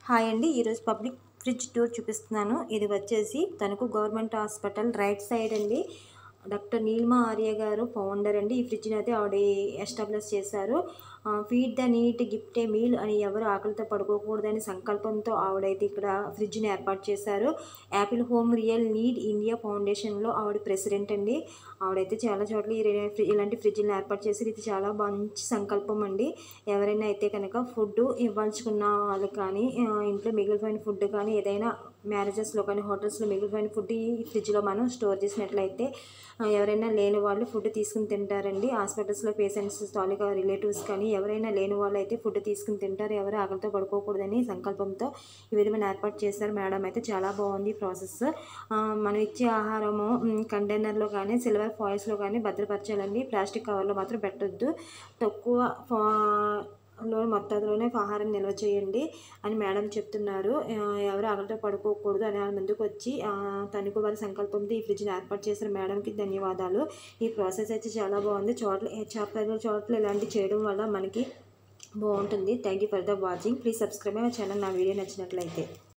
hi అండి ఈరోజు public fridge tour చూపిస్తున్నాను ఇది వచ్చేసి Tanuku government hospital right side అండి డాక్టర్ నీల్మా ఆర్య గారు ఫౌండర్ అండి ఈ ఫ్రిడ్జ్ని అయితే ఆవిడ ఎస్టాబ్లిష్ చేశారు feed the need gift a meal అని ఎవరు ఆకలితో పడుకోకూడదని సంకల్పంతో ఆవిడైతే ఇక్కడ ఫ్రిడ్జ్ని ఏర్పాటు చేశారు apple home real need India ఫౌండేషన్లో ఆవిడ ప్రెసిడెంట్ అండి ఆవిడైతే చాలా చోట్ల ఈ రే- ఫ్రి- ఇలాంటి ఫ్రిడ్జ్ని ఏర్పాటు చేసి ఇది చాలా మంచి సంకల్పం అండి ఎవరైనా అయితే కనుక ఫుడ్ ఇవ్వాల్చుకున్న వాళ్ళు కానీ ఆ, ఇంట్లో మిగిలిపోయిన ఫుడ్ కానీ ఏదైనా మ్యారేజెస్లో కానీ హోటల్స్లో మిగిలిపోయిన ఫుడ్ ఈ ఫ్రిడ్జ్లో మనం స్టోర్ చేసినట్లయితే ఆ, ఎవరైనా లేని వాళ్ళు ఫుడ్ తీసుకుని తింటారండి హాస్పిటల్స్లో పేషెంట్స్ తాలూకా రిలేటివ్స్ కానీ ఎవరైనా లేని వాళ్ళు అయితే ఫుడ్ తీసుకుని తింటారు ఎవరు ఆకలితో పడుకోకూడదని సంకల్పంతో ఈ విధమైన ఏర్పాటు చేశారు మేడం అయితే చాలా బాగుంది ఈ ప్రాసెస్ ఆ, మనం ఇచ్చే ఆహారము మ్, కంటైనర్లో కానీ సిల్వర్ ఫాయిల్స్లో కానీ భద్రపరచాలండి ప్లాస్టిక్ కవర్లో మాత్రం పెట్టొద్దు తక్కువ ఫా లో మొత్తంలోనే ఆహారం నిల్వ చేయండి అని మేడం చెప్తున్నారు ఆ, ఎవరు ఆకలితో పడుకోకూడదు అని ఆమె ముందుకు వచ్చి ఆ, తణుకు వారి సంకల్పంతో ఈ ఫ్రిడ్జ్ని ఏర్పాటు చేసిన మేడంకి ధన్యవాదాలు ఈ ప్రాసెస్ అయితే చాలా బాగుంది చోట్ల చాలా చోట్ల ఇలాంటివి చేయడం వల్ల మనకి బాగుంటుంది thank you for the watching please subscribe my channel నా వీడియో నచ్చినట్లయితే